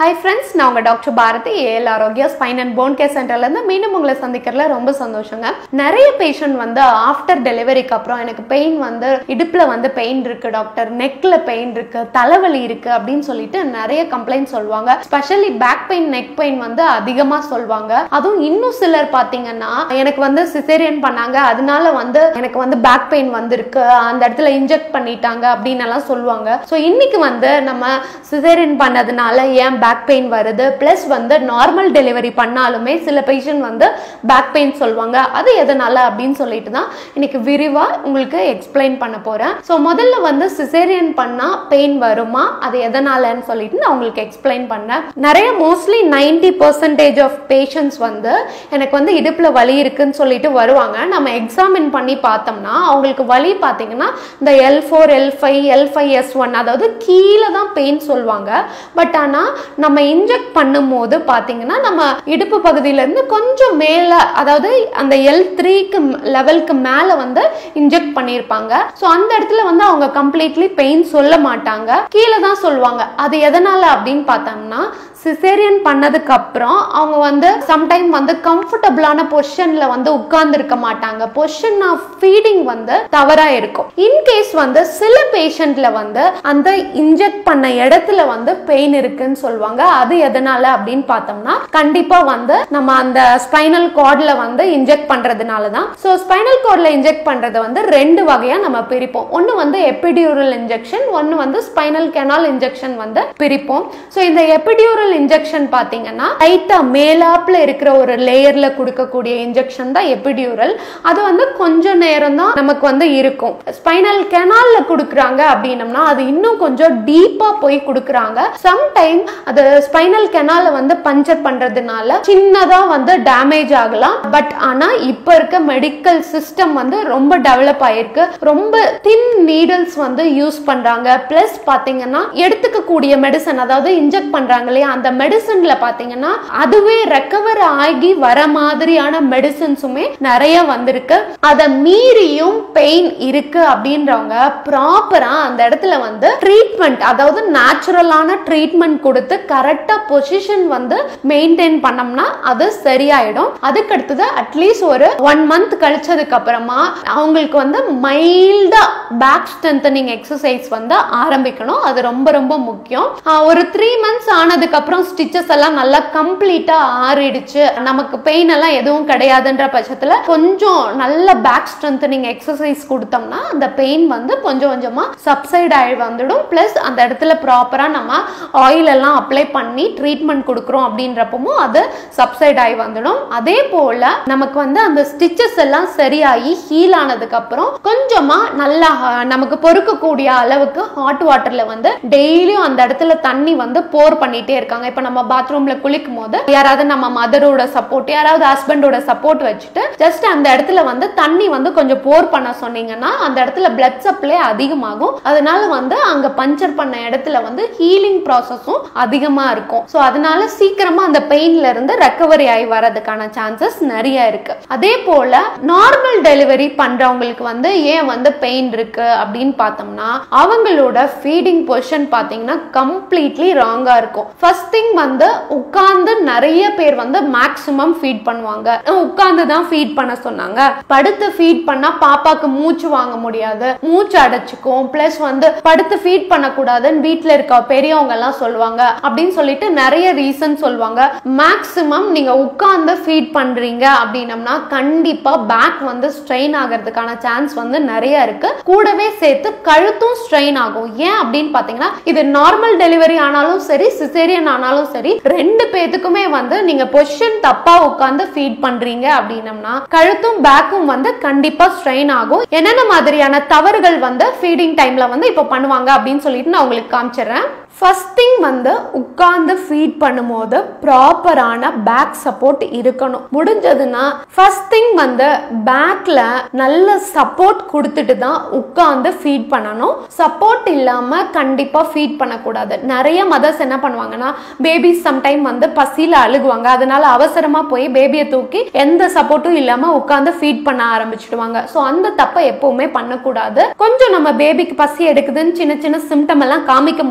hi friends நான் உங்கள் doctor Bharathi A L Arokya spine and bone care சென்டர்லேருந்து மீண்டும் உங்களை சந்திக்கிறதுல ரொம்ப சந்தோஷங்க நிறைய பேஷண்ட் வந்து ஆஃப்டர் டெலிவரிக்கு அப்புறம் எனக்கு பெயின் வந்து இடுப்பில் வந்து பெயின் இருக்கு டாக்டர் நெக்கில் பெயின் இருக்கு தலைவலி இருக்கு அப்படின்னு சொல்லிட்டு நிறைய கம்ப்ளைண்ட் சொல்லுவாங்க specially back pain neck pain வந்து அதிகமாக சொல்லுவாங்க அதுவும் இன்னும் சிலர் பார்த்தீங்கன்னா எனக்கு வந்து சிசேரியன் பண்ணாங்க அதனால வந்து எனக்கு வந்து பேக் பெயின் வந்திருக்கு அந்த இடத்துல இன்ஜெக்ட் பண்ணிட்டாங்க அப்படின்னு எல்லாம் சொல்லுவாங்க ஸோ இன்னைக்கு வந்து நம்ம சிசேரியன் பண்ணதுனால ஏன் பேக் பெயின் வருது ப்ளஸ் வந்து நார்மல் டெலிவரி பண்ணாலுமே சில பேஷண்ட் வந்து பேக் பெயின் சொல்லுவாங்க அது எதனால அப்படின்னு சொல்லிட்டு தான் இன்னைக்கு விரிவாக உங்களுக்கு எக்ஸ்பிளைன் பண்ண போகிறேன் ஸோ முதல்ல வந்து சிசேரியன் பண்ணால் பெயின் வருமா அது எதனாலன்னு சொல்லிட்டு நான் உங்களுக்கு எக்ஸ்பிளைன் பண்ணேன் நிறைய mostly ninety percentage of patients வந்து எனக்கு வந்து இடுப்பில் வலி இருக்குன்னு சொல்லிட்டு வருவாங்க நம்ம எக்ஸாமின் பண்ணி பார்த்தோம்னா அவங்களுக்கு வலி பார்த்தீங்கன்னா இந்த L four L five L five S one அதாவது கீழே தான் பெயின் சொல்லுவாங்க பட் ஆனால் நம்ம இன்ஜெக்ட் பண்ணும்போது பார்த்தீங்கன்னா நம்ம இடுப்பு பகுதியிலேருந்து கொஞ்சம் மேலே அதாவது அந்த எல் த்ரீக்கு லெவலுக்கு மேலே வந்து இன்ஜெக்ட் பண்ணியிருப்பாங்க ஸோ அந்த இடத்துல வந்து அவங்க கம்ப்ளீட்லி பெயின் சொல்ல மாட்டாங்க கீழே தான் சொல்லுவாங்க அது எதனால அப்படின்னு பார்த்தோம்னா சிசேரியன் பண்ணதுக்கு அப்புறம் அவங்க வந்து சம்டைம் வந்து கம்ஃபர்டபுளான பொசிஷன்ல வந்து உட்கார்ந்து இருக்க மாட்டாங்க பொசிஷன் ஆஃப் ஃபீடிங் வந்து தவறா இருக்கும் இன்கேஸ் வந்து சில பேஷண்ட்ல வந்து அந்த இன்ஜெக்ட் பண்ண இடத்துல வந்து பெயின் இருக்குன்னு சொல்லுவாங்க அது எதனால அப்படின்னு பார்த்தோம்னா கண்டிப்பா வந்து நம்ம அந்த ஸ்பைனல் கார்ட்ல வந்து இன்ஜெக்ட் பண்றதுனால தான் ஸோ ஸ்பைனல் கார்ட்ல இன்ஜெக்ட் பண்றதை வந்து ரெண்டு வகையா நம்ம பிரிப்போம் ஒன்னு வந்து எபிடியூரல் இன்ஜெக்ஷன் ஒன்னு வந்து ஸ்பைனல் கெனால் இன்ஜெக்ஷன் வந்து பிரிப்போம் ஸோ இந்த எபிடியூரல் இன்ஜெக்ஷன் பார்த்தீங்கன்னா லைட்டா மேலாப்ல இருக்கிற ஒரு லேயர்ல கொடுக்கக்கூடிய இன்ஜெக்ஷன் தான் எபிடியூரல் அது வந்து கொஞ்ச நேரம் தான் நமக்கு வந்து இருக்கும் ஸ்பைனல் கெனால்ல கொடுக்குறாங்க அப்படின்னம்னா அது இன்னும் கொஞ்சம் டீப்பா போய் கொடுக்குறாங்க சம்டைம் அது ஸ்பைனல் கெனால வந்து பஞ்சர் பண்றதுனால சின்னதா வந்து டேமேஜ் ஆகலாம் பட் ஆனா இப்ப இருக்க மெடிக்கல் சிஸ்டம் வந்து ரொம்ப டெவலப் ஆயிருக்கு ரொம்ப தின் நீடல்ஸ் வந்து யூஸ் பண்றாங்க பிளஸ் பாத்தீங்கன்னா எடுத்துக்கக்கூடிய மெடிசன் அதாவது இன்ஜெக்ட் பண்றாங்க இல்லையா அந்த மெடிசன்ல பாத்தீங்கன்னா அதுவே ரெக்கவர் ஆகி வர மாதிரியான மெடிசன்ஸுமே நிறைய வந்திருக்கு அதை மீறியும் பெயின் இருக்கு அப்படின்றவங்க ப்ராப்பரா அந்த இடத்துல வந்து ட்ரீட்மெண்ட் அதாவது நேச்சுரலான ட்ரீட்மெண்ட் கொடுத்து கரெக்டா பொசிஷன் வந்து மெயின்டைன் பண்ணோம்னா அது சரியாயிடும் அதுக்கு அடுத்தது அட்லீஸ்ட் ஒரு ஒன் மந்த் கழிச்சதுக்கு அப்புறமா அவங்களுக்கு வந்து மைல்டா பேக் ஸ்ட்ரென்தனிங் எக்ஸசைஸ் வந்து ஆரம்பிக்கணும் அது ரொம்ப ரொம்ப முக்கியம் ஆஹ் ஒரு த்ரீ மந்த்ஸ் ஆனதுக்கு அப்புறம் ஸ்டிச்சஸ் எல்லாம் நல்லா கம்ப்ளீட்டா ஆறிடுச்சு நமக்கு பெயின் எல்லாம் எதுவும் கிடையாதுன்ற பட்சத்துல கொஞ்சம் நல்ல பேக் ஸ்ட்ரென்தனிங் எக்ஸசைஸ் கொடுத்தோம்னா அந்த பெயின் வந்து கொஞ்சம் கொஞ்சமா சப்சைட் ஆகி வந்துடும் பிளஸ் அந்த இடத்துல ப்ராப்பரா நம்ம ஆயில் எல்லாம் அப்ளை பண்ணி ட்ரீட்மெண்ட் கொடுக்குறோம் அப்படின்றப்பவும் அது சப்சைட் ஆகி வந்துடும் அதே போல நமக்கு வந்து அந்த ஸ்டிச்சஸ் எல்லாம் சரியாகி ஹீல் ஆனதுக்கு அப்புறம் கொஞ்சமா நல்லா ஆஹ், நமக்கு பொறுக்கக்கூடிய அளவுக்கு ஹாட் வாட்டர்ல வந்து டெய்லியும் அந்த இடத்துல தண்ணி வந்து போர் பண்ணிட்டே இருக்காங்க இப்போ நம்ம பாத்ரூம்ல குளிக்கும் போது யாராவது நம்ம மதரோட சப்போர்ட் யாராவது ஹஸ்பண்டோட சப்போர்ட் வச்சுட்டு ஜஸ்ட் அந்த இடத்துல வந்து தண்ணி வந்து கொஞ்சம் போர் பண்ண சொன்னீங்கன்னா அந்த இடத்துல பிளட் சப்ளை அதிகமாகும் அதனால வந்து அங்க பஞ்சர் பண்ண இடத்துல வந்து ஹீலிங் ப்ராசஸும் அதிகமா இருக்கும் ஸோ அதனால சீக்கிரமா அந்த பெயின்ல இருந்து ரெக்கவரி ஆகி வர்றதுக்கான சான்சஸ் நிறைய இருக்கு அதே போல நார்மல் டெலிவரி பண்றவங்களுக்கு வந்து ஏன் வந்து பெயின் இருக்கு அப்படின்னு பார்த்தோம்னா அவங்களோட ஃபீடிங் பொசிஷன் பார்த்தீங்கன்னா கம்ப்ளீட்லி ராங்கா இருக்கும் ஃபர்ஸ்ட் திங் வந்து உட்கார்ந்து நிறைய பேர் வந்து மேக்ஸிமம் ஃபீட் பண்ணுவாங்க உட்கார்ந்து தான் ஃபீட் பண்ண சொன்னாங்க படுத்து ஃபீட் பண்ணா பாப்பாக்கு மூச்சு வாங்க முடியாது மூச்சு அடைச்சுக்கும் பிளஸ் வந்து படுத்து ஃபீட் பண்ணக்கூடாதுன்னு வீட்டில் இருக்க பெரியவங்க எல்லாம் சொல்லுவாங்க அப்படின்னு சொல்லிட்டு நிறைய ரீசன் சொல்லுவாங்க மேக்ஸிமம் நீங்க உட்கார்ந்து ஃபீட் பண்றீங்க அப்படின்னம்னா கண்டிப்பா பேக் வந்து ஸ்ட்ரெயின் ஆகிறதுக்கான சான்ஸ் வந்து நிறைய இருக்கு கூடவே சேர்த்து கழுத்தும் ஸ்ட்ரெயின் ஆகும் ஏன் அப்படின்னு பாத்தீங்கன்னா இது நார்மல் டெலிவரி ஆனாலும் சரி சிசேரியன் ஆனாலும் சரி ரெண்டு பேத்துக்குமே வந்து நீங்க பொசிஷன் தப்பா உட்கார்ந்து ஃபீட் பண்றீங்க அப்படின்னம்னா கழுத்தும் பேக்கும் வந்து கண்டிப்பா ஸ்ட்ரெயின் ஆகும் என்னென்ன மாதிரியான தவறுகள் வந்து ஃபீடிங் டைம்ல வந்து இப்போ பண்ணுவாங்க அப்படின்னு சொல்லிட்டு நான் உங்களுக்கு காமிச்சிடுறேன் ஃபர்ஸ்ட் திங் வந்து உட்கார்ந்து ஃபீட் பண்ணும்போது ப்ராப்பரான பேக் சப்போர்ட் இருக்கணும் முடிஞ்சதுன்னா ஃபர்ஸ்ட் திங் வந்து பேக்ல நல்ல சப்போர்ட் கொடுத்துட்டு தான் உட்கார்ந்து ஃபீட் பண்ணணும் சப்போர்ட் இல்லாம கண்டிப்பா ஃபீட் பண்ணக்கூடாது நிறைய மதர்ஸ் என்ன பண்ணுவாங்கன்னா பேபிஸ் சம்டைம் வந்து பசியில அழுகுவாங்க அதனால அவசரமா போய் பேபியை தூக்கி எந்த சப்போர்ட்டும் இல்லாம உட்கார்ந்து ஃபீட் பண்ண ஆரம்பிச்சிடுவாங்க ஸோ அந்த தப்பை எப்பவுமே பண்ணக்கூடாது கொஞ்சம் நம்ம பேபிக்கு பசி எடுக்குதுன்னு சின்ன சின்ன சிம்டம் எல்லாம் காமிக்கும் போதே நம்ம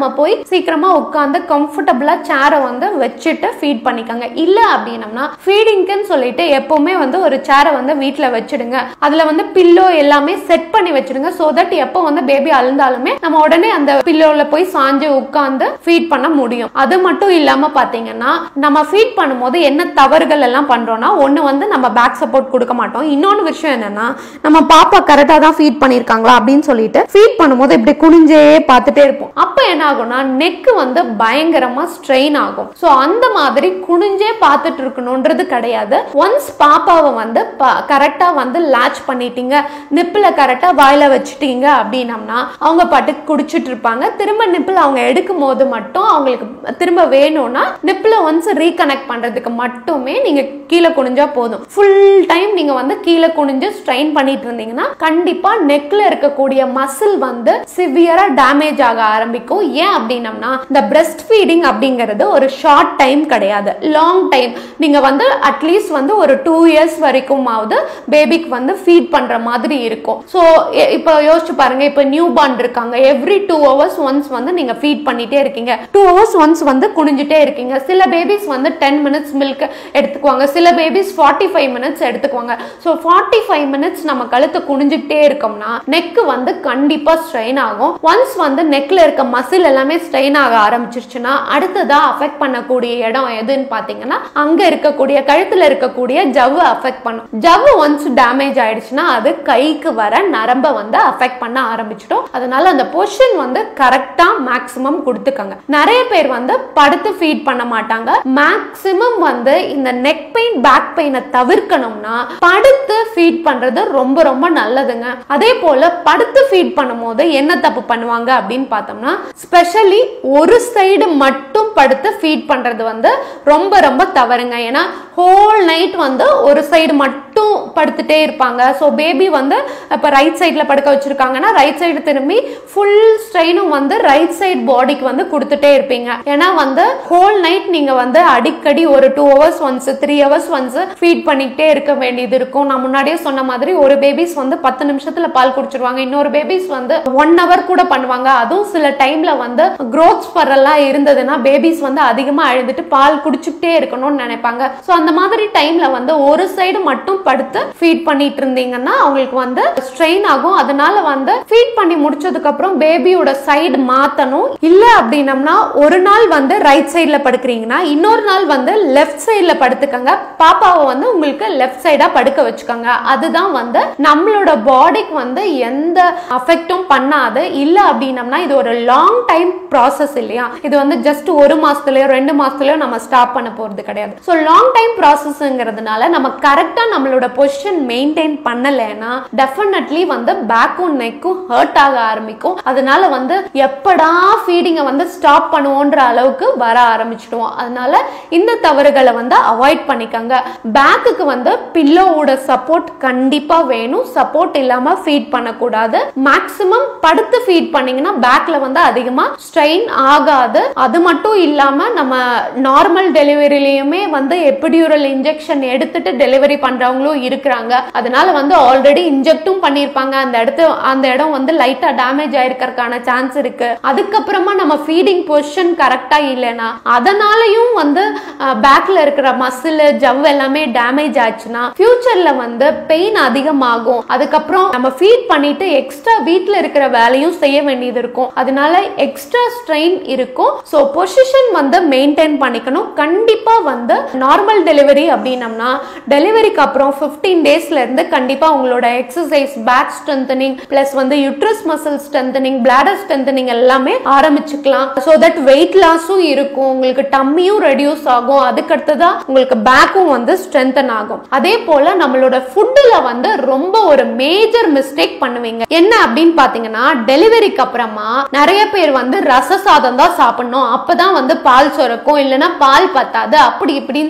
நம்ம போய் சீக்கிரமா உட்காந்து கம்ஃபர்டபுளா சேரை வந்து வச்சுட்டு ஃபீட் பண்ணிக்கோங்க இல்ல அப்படின்னம்னா ஃபீடிங்க்குன்னு சொல்லிட்டு எப்பவுமே வந்து ஒரு சேரை வந்து வீட்டில் வச்சிடுங்க அதுல வந்து பில்லோ எல்லாமே செட் பண்ணி வச்சிடுங்க ஸோ தட் எப்போ வந்து பேபி அழுந்தாலுமே நம்ம உடனே அந்த பில்லோல போய் சாஞ்சு உட்காந்து ஃபீட் பண்ண முடியும் அது மட்டும் இல்லாம பாத்தீங்கன்னா நம்ம ஃபீட் பண்ணும்போது என்ன தவறுகள் எல்லாம் பண்றோம்னா ஒண்ணு வந்து நம்ம பேக் சப்போர்ட் கொடுக்க மாட்டோம் இன்னொன்று விஷயம் என்னன்னா நம்ம பாப்பா கரெக்டாக தான் ஃபீட் பண்ணியிருக்காங்களா அப்படின்னு சொல்லிட்டு ஃபீட் பண்ணும்போது இப்படி குனிஞ்சே பார்த்துட்டே இருப்போம் அப்போ என்ன ஆகும்னா நெக்கு வந்து பயங்கரமா ஸ்ட்ரெயின் ஆகும் ஸோ அந்த மாதிரி குனிஞ்சே பார்த்துட்டு இருக்கணுன்றது கிடையாது ஒன்ஸ் பாப்பாவை வந்து கரெக்டாக வந்து லாச் பண்ணிட்டீங்க நிப்பில் கரெக்டாக வாயில வச்சுட்டீங்க அப்படின்னம்னா அவங்க பாட்டுக்கு குடிச்சிட்டு இருப்பாங்க திரும்ப நிப்பில் அவங்க எடுக்கும் போது மட்டும் அவங்களுக்கு திரும்ப வேணும்னா நிப்பில் ஒன்ஸ் ரீகனெக்ட் பண்றதுக்கு மட்டுமே நீங்க கீழே குனிஞ்சா போதும் ஃபுல் டைம் நீங்க வந்து கீழே குனிஞ்சு ஸ்ட்ரெயின் பண்ணிட்டு இருந்தீங்கன்னா கண்டிப்பா நெக்ல இருக்கக்கூடிய மசில் வந்து சிவியரா டேமேஜ் ஆக ஆரம்பிக்கும் ஏன் அப்படின்னம்னா இந்த பிரஸ்ட் ஃபீடிங் அப்படிங்கிறது ஒரு ஷார்ட் டைம் கிடையாது லாங் டைம் நீங்க வந்து அட்லீஸ்ட் வந்து ஒரு டூ இயர்ஸ் வரைக்குமாவது பேபிக்கு வந்து ஃபீட் பண்ற மாதிரி இருக்கும் ஸோ இப்போ யோசிச்சு பாருங்க இப்போ நியூ பார்ன் இருக்காங்க எவ்ரி டூ ஹவர்ஸ் ஒன்ஸ் வந்து நீங்க ஃபீட் பண்ணிட்டே இருக்கீங்க டூ ஹவர்ஸ் ஒன்ஸ் வந்து குனிஞ்சிட்டே இருக்கீங்க சில பேபிஸ் வந்து டென் மினிட்ஸ் மில்க் எடுத்துக்குவாங்க சில பேபிஸ் ஃபார்ட்டி ஃபைவ் மினிட்ஸ் எடுத்துக்குவாங்க ஸோ ஃபார்ட்டி ஃபைவ் மினிட்ஸ் நம்ம கழுத்தை குனிஞ்சிட்டே இருக்கோம்னா நெக்கு வந்து கண்டிப்பா ஸ்ட்ரெயின் ஆகும் ஒன்ஸ் வந்து நெக்ல இருக்க மசில் எல்லாமே ஸ்ட்ரெயின் ஆக ஆரம்பிச்சிருச்சுன்னா அடுத்ததா அஃபெக்ட் பண்ணக்கூடிய இடம் எதுன்னு பாத்தீங்கன்னா அங்க இருக்கக்கூடிய கழுத்துல இருக்கக்கூடிய ஜவ்வு அஃபெக்ட் பண்ணும் ஜவ்வு ஒன்ஸ் டேமேஜ் ஆயிடுச்சுன்னா அது கைக்கு வர நரம்ப வந்து அஃபெக்ட் பண்ண ஆரம்பிச்சிடும் அதனால அந்த பொசிஷன் வந்து கரெக்டா மேக்ஸிமம் கொடுத்துக்கோங்க நிறைய பேர் வந்து படுத்து ஃபீட் பண்ண மாட்டாங்க மேக்ஸிமம் வந்து இந்த நெக் பெயின் பேக் பெயினை தவிர்க்கணும்னா படுத்து ஃபீட் பண்றது ரொம்ப ரொம்ப நல்லதுங்க அதே போல படுத்து ஃபீட் பண்ணும்போது என்ன தப்பு பண்ணுவாங்க அப்படின்னு பார்த்தோம்னா ஸ்பெஷலி ஒரு சைடு மட்டும் படுத்து ஃபீட் பண்றது வந்து ரொம்ப ரொம்ப தவறுங்க ஏன்னா ஹோல் நைட் வந்து ஒரு சைடு மட்டும் படுத்துட்டே இருப்பாங்க ஸோ பேபி வந்து இப்போ ரைட் சைடில் படுக்க வச்சிருக்காங்கன்னா ரைட் சைடு திரும்பி ஃபுல் ஸ்ட்ரெயினும் வந்து ரைட் சைடு பாடிக்கு வந்து கொடுத்துட்டே இருப்பீங்க ஏன்னா வந்து ஹோல் நைட் நீங்க வந்து அடிக்கடி ஒரு two hours once three hours once feed பண்ணிக்கிட்டே இருக்க வேண்டியது இருக்கும் நான் முன்னாடியே சொன்ன மாதிரி ஒரு பேபிஸ் வந்து பத்து நிமிஷத்துல பால் குடிச்சிருவாங்க இன்னொரு பேபிஸ் வந்து ஒன் ஹவர் கூட பண்ணுவாங்க அதுவும் சில டைம்ல வந்து growth spur எல்லாம் இருந்ததுன்னா பேபிஸ் வந்து அதிகமா அழுதுட்டு பால் குடிச்சுக்கிட்டே இருக்கணும்னு நினைப்பாங்க ஸோ அந்த மாதிரி டைம்ல வந்து ஒரு சைடு மட்டும் படுத்து ஃபீட் பண்ணிட்டு இருந்தீங்கன்னா அவங்களுக்கு வந்து ஸ்ட்ரெயின் ஆகும் அதனால வந்து ஃபீட் பண்ணி முடிச்சதுக்கு அப்புறம் பேபியோட சைடு மாத்தணும் இல்ல அப்படின்னம்னா ஒரு நாள் வந்து ரைட் சைடுல படுக்கிறீங்கன்னா இன்னொரு நாள் வந்து லெஃப்ட் சைடுல படுத்துக்கங்க பாப்பாவை வந்து உங்களுக்கு லெஃப்ட் சைடா படுக்க வச்சுக்கோங்க அதுதான் வந்து நம்மளோட பாடிக்கு வந்து எந்த அஃபெக்டும் பண்ணாது இல்ல அப்படின்னம்னா இது ஒரு லாங் டைம் ப்ராசஸ் இல்லையா இது வந்து ஜஸ்ட் ஒரு மாசத்துலயோ ரெண்டு மாசத்துலயோ நம்ம ஸ்டாப் பண்ண போறது கிடையாது ஸோ லாங் டைம் ப்ராசஸ்ங்கிறதுனால நம்ம கரெக்டா நம்மளோட பொசிஷன் மெயின்டைன் பண்ணலைன்னா டெஃபினெட்லி வந்து பேக்கும் நெக்கும் ஹர்ட் ஆக ஆரம்பிக்கும் அதனால வந்து எப்படா ஃபீடிங்கை வந்து ஸ்டாப் பண்ணுவோன்ற அளவுக்கு வர ஆரம்பிச்சிடுவோம் அதனால இந்த தவறுகளை வந்து அவாய்ட் பண்ணிக்கோங்க பேக்குக்கு வந்து பில்லோவோட சப்போர்ட் கண்டிப்பா வேணும் சப்போர்ட் இல்லாம ஃபீட் பண்ணக்கூடாது மேக்ஸிமம் படுத்து ஃபீட் பண்ணீங்கன்னா பேக்ல வந்து அதிகமா ஸ்ட்ரெயின் ஆகாது அது மட்டும் இல்லாம நம்ம நார்மல் டெலிவரிலையுமே வந்து எபிடியூரல் இன்ஜெக்ஷன் எடுத்துட்டு டெலிவரி பண்றவங்களும் இருக்கிறாங்க அதனால வந்து ஆல்ரெடி இன்ஜெக்டும் பண்ணியிருப்பாங்க அந்த இடத்து அந்த இடம் வந்து லைட்டா டேமேஜ் ஆயிருக்கறதுக்கான சான்ஸ் இருக்கு அதுக்கப்புறமா நம்ம ஃபீடிங் பொசிஷன் கரெக்டா இல்லைன்னா அதனாலயும் வந்து பேக்ல இருக்கிற மசில் ஜவ் எல்லாமே டேமேஜ் ஆச்சுன்னா ஃபியூச்சர்ல வந்து பெயின் அதிகமாகும் அதுக்கப்புறம் நம்ம ஃபீட் பண்ணிட்டு எக்ஸ்ட்ரா வீட்ல இருக்கிற வேலையும் செய்ய வேண்டியது இருக்கும் அதனால எக்ஸ்ட்ரா ஸ்ட்ரெயின் இருக்கும் ஸோ பொசிஷன் வந்து மெயின்டைன் பண்ணிக்கணும் கண்டிப்பா வந்து நார்மல் டெலிவரி அப்படின்னம்னா டெலிவரிக்கு அப்புறம் ஃபிஃப்டீன் டேஸ்ல இருந்து கண்டிப்பா உங்களோட எக்ஸசைஸ் பேக் ஸ்ட்ரென்தனிங் பிளஸ் வந்து uterus muscle strengthening bladder strengthening எல்லாமே ஆரம்பிச்சுக்கலாம் ஸோ தட் வெயிட் லாஸும் இருக்கும் உங்களுக்கு டம்மியும் ரெடியூஸ் ஆகும் அதுக்கடுத்ததா உங்களுக்கு பேக்கும் வந்து ஸ்ட்ரென்தன் ஆகும் அதே போல நம்மளோட ஃபுட்டில் வந்து ரொம்ப ஒரு மேஜர் மிஸ்டேக் பண்ணுவீங்க என்ன அப்படின்னு பாத்தீங்கன்னா டெலிவரிக்கு அப்புறமா நிறைய பேர் வந்து ரச சாதம் தான் சாப்பிடணும் அப்பதான் வந்து பால் சுரக்கும் இல்லைன்னா பால் பத்தாது அப்படி இப்படின்னு சொல்லிட்டு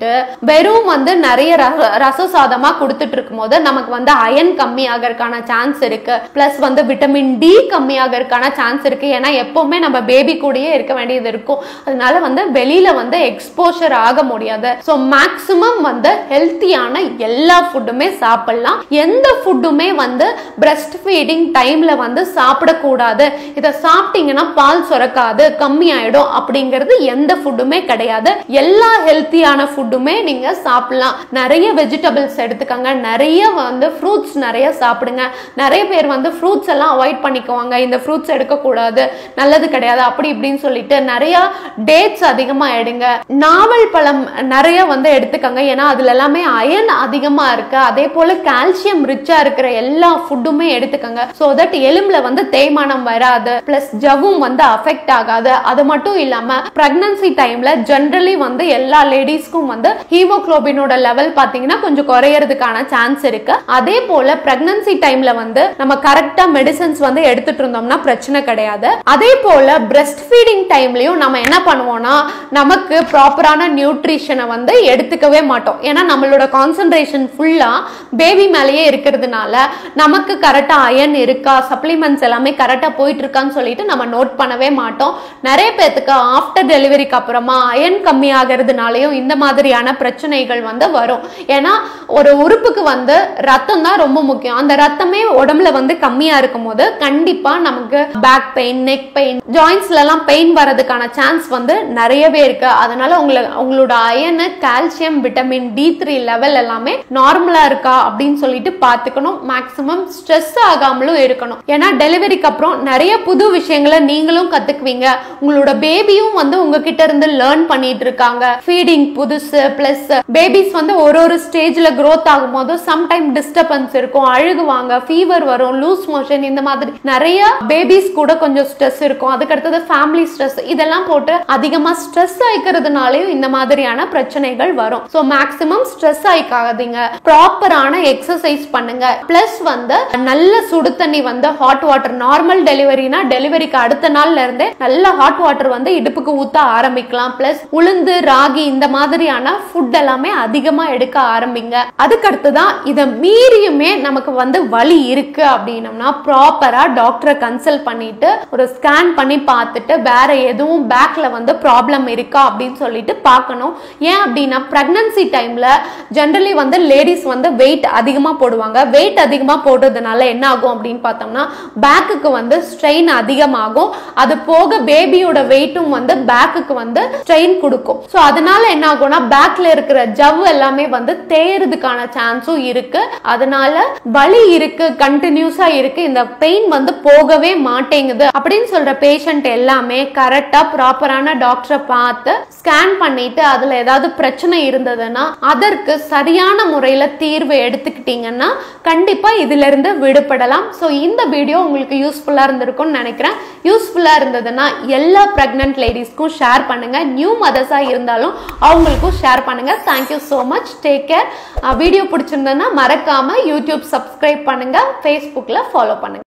வச்சுட்டு வெறும் வந்து நிறைய ர- ரச சாதமா கொடுத்துட்டு இருக்கும்போது நமக்கு வந்து அயன் கம்மியாகறதுக்கான சான்ஸ் இருக்கு பிளஸ் வந்து விட்டமின் டி கம்மியாகறதுக்கான சான்ஸ் இருக்கு ஏன்னா எப்பவுமே நம்ம பேபி கூடயே இருக்க வேண்டியது இருக்கும் அதனால வந்து வெளியில வந்து எக்ஸ்போஷர் ஆக முடியாது ஸோ மேக்ஸிமம் வந்து ஹெல்த்தியான எல்லா ஃபுட்டுமே சாப்பிடலாம் எந்த ஃபுட்டுமே வந்து பிரஸ்ட் ஃபீடிங் டைம்ல வந்து சாப்பிடக்கூடாது இதை சாப்பிட்டீங்கன்னா பால் சுரக்காது கம்மி ஆயிடும் அப்படிங்கிறது எந்த ஃபுட்டுமே கிடையாது எல்லா ஹெல்த்தியான ஃபுட்டுமே நீங்க சாப்பிடலாம் நிறைய வெஜிடபிள்ஸ் எடுத்துக்கங்க நிறைய வந்து ஃப்ரூட்ஸ் நிறைய சாப்பிடுங்க நிறைய பேர் வந்து ஃப்ரூட்ஸ் எல்லாம் அவாய்ட் பண்ணிக்குவாங்க இந்த ஃப்ரூட்ஸ் எடுக்கக்கூடாது நல்லது கிடையாது அப்படி இப்படின்னு சொல்லிட்டு நிறைய டேட்ஸ் அதிகமா எடுங்க நாவல் பழம் நிறைய வந்து எடுத்துக்கங்க ஏன்னா அதுல எல்லாமே அயன் அதிகமா இருக்கு அதே போல கால்சியம் ரிச்சா இருக்கிற எல்லா ஃபுட்டுமே எடுத்துக்கங்க ஸோ தட் எலும்புல வந்து தேய்மானம் வராது பிளஸ் ஜவ்வும் வந்து அஃபெக்ட் ஆகாது அது மட்டும் இல்லாம பிரெக்னன்சி டைம்ல ஜென்ரலி வந்து எல்லா லேடிஸ்க்கும் வந்து ஹீமோகுளோபினோட லெவல் பாத்தீங்கன்னா கொஞ்சம் குறையறதுக்கான சான்ஸ் இருக்கு அதே போல பிரெக்னன்சி டைம்ல வந்து நம்ம கரெக்டா மெடிசன்ஸ் வந்து எடுத்துட்டு இருந்தோம்னா பிரச்சனை கிடையாது அதே போல பிரஸ்ட் ஃபீடிங் டைம்லயும் நம்ம என்ன பண்ணுவோம்னா நமக்கு ப்ராப்பரான நியூட்ரிஷனை வந்து எடுத்துக்கவே மாட்டோம் ஏன்னா நம்மளோட கான்சென்ட்ரேஷன் ஃபுல்லா பேபி மேலேயே இருக்கிறதுனால நமக்கு கரெக்டா அயன் இருக்கா சப்ளிமெண்ட்ஸ் எல்லாமே கரெக்டா போயிட்டு இருக்கான்னு சொல்லிட்டு நம்ம நோட் பண்ணவே மாட்டோம் நிறைய பேத்துக்கு ஆஃப்டர் டெலிவரிக்கு அப்புறமா அயன் கம்மி ஆகிறதுனாலயும் இந்த மாதிரியான பிரச்சனைகள் வந்து வரும் ஏன்னா ஒரு உறுப்புக்கு வந்து ரத்தம் தான் ரொம்ப முக்கியம் அந்த ரத்தமே உடம்புல வந்து கம்மியா இருக்கும் போது கண்டிப்பா நமக்கு பேக் பெயின் நெக் பெயின் ஜாயின்ஸ்ல எல்லாம் பெயின் வர்றதுக்கான சான்ஸ் வந்து நிறையவே இருக்கு அதனால உங்களை உங்களோட iron calcium vitamin D three level எல்லாமே நார்மலா இருக்கா அப்படின்னு சொல்லிட்டு பார்த்துக்கணும் மேக்ஸிமம் ஸ்ட்ரெஸ் ஆகாமலும் இருக்கணும் ஏன்னா டெலிவரிக்கு அப்புறம் நிறைய புது விஷயங்களை நீங்களும் கத்துக்குவீங்க உங்களோட பேபியும் வந்து உங்ககிட்ட இருந்து லேர்ன் பண்ணிட்டு இருக்காங்க ஃபீடிங் புதுசு பிளஸ் பேபிஸ் வந்து ஒரு ஒரு ஸ்டேஜ்ல growth ஆகும்போது சம்டைம் டிஸ்டர்பன்ஸ் இருக்கும் அழுகுவாங்க ஃபீவர் வரும் லூஸ் மோஷன் இந்த மாதிரி நிறைய பேபிஸ் கூட கொஞ்சம் ஸ்ட்ரெஸ் இருக்கும் அதுக்கு அடுத்தது ஃபேமிலி ஸ்ட்ரெஸ் இதெல்லாம் போட்டு அதிகமா ஸ்ட்ரெஸ் ஆயிக்கிறதுனாலயும் இந்த மாதிரியான பிரச்சனைகள் வரும் ஸோ மேக்ஸிமம் ஸ்ட்ரெஸ் ஆயிக்காதீங்க ப்ராப்பரான எக்ஸசைஸ் பண்ணுங்க பிளஸ் வந்து நல்ல சுடு தண்ணி வந்து ஹாட் வாட்டர் நார்மல் டெலிவரினா டெலிவரிக்கு அடுத்த நாள்ல இருந்தே நல்ல ஹாட் வாட்டர் வந்து இடுப்புக்கு ஊத்த ஆரம்பிக்கலாம் பிளஸ் உளுந்து ராகி இந்த மாதிரியான ஃபுட் எல்லாமே அதிகமா எடுக்க ஆரம்பிங்க அதுக்கு அடுத்துதான் இதை மீறியுமே நமக்கு வந்து வலி இருக்கு அப்படின்னம்னா ப்ராப்பரா டாக்டரை கன்சல்ட் பண்ணிட்டு ஒரு ஸ்கேன் பண்ணி பார்த்துட்டு வேற எதுவும் பேக்ல வந்து ப்ராப்ளம் இருக்கா அப்படின்னு சொல்லிட்டு பார்க்கணும் ஏன் அப்படின்னா பிரெக்னன்சி டைம்ல ஜென்ரலி வந்து லேடிஸ் வந்து வெயிட் அதிகமா போடுவாங்க வெயிட் அதிகமா போடுறதுனால என்ன ஆகும் அப்படின்னு பார்த்தோம்னா பேக்குக்கு வந்து ஸ்ட்ரெயின் அதிகமாகும் அது போக பேபியோட வெயிட்டும் வந்து பேக்குக்கு வந்து ஸ்ட்ரெயின் கொடுக்கும் ஸோ அதனால என்ன ஆகும்னா பேக்ல இருக்கிற ஜவ் எல்லாமே வந்து தேயறதுக்கான சான்ஸும் இருக்கு அதனால வலி இருக்கு கண்டினியூஸா இருக்கு இந்த பெயின் வந்து போகவே மாட்டேங்குது அப்படின்னு சொல்ற பேஷண்ட் எல்லாமே கரெக்டா ப்ராப்பரான டாக்டரை பார்த்து ஸ்கேன் பண்ணிட்டு அதுல ஏதாவது பிரச்சனை இருந்ததுன்னா அதற்கு சரியான முறையில தீர்வு எடுத்துக்கிட்டீங்கன்னா கண்டிப்பா இதுல இருந்து விடுபடலாம் ஸோ இந்த வீடியோ உங்களுக்கு யூஸ்ஃபுல்லா இருந்திருக்கும்னு நினைக்கிறேன் யூஸ்ஃபுல்லா இருந்ததுன்னா எல்லா பிரெக்னன்ட் லேடிஸ்க்கும் ஷேர் பண்ணுங்க நியூ மதர்ஸா இருந்தாலும் அவங்களுக்கும் ஷேர் பண்ணுங்க thank you so much take care video பிடிச்சிருந்ததுன்னா மறக்காம யூடியூப் சப்ஸ்கிரைப் பண்ணுங்க ஃபேஸ்புக்ல ஃபாலோ பண்ணுங்க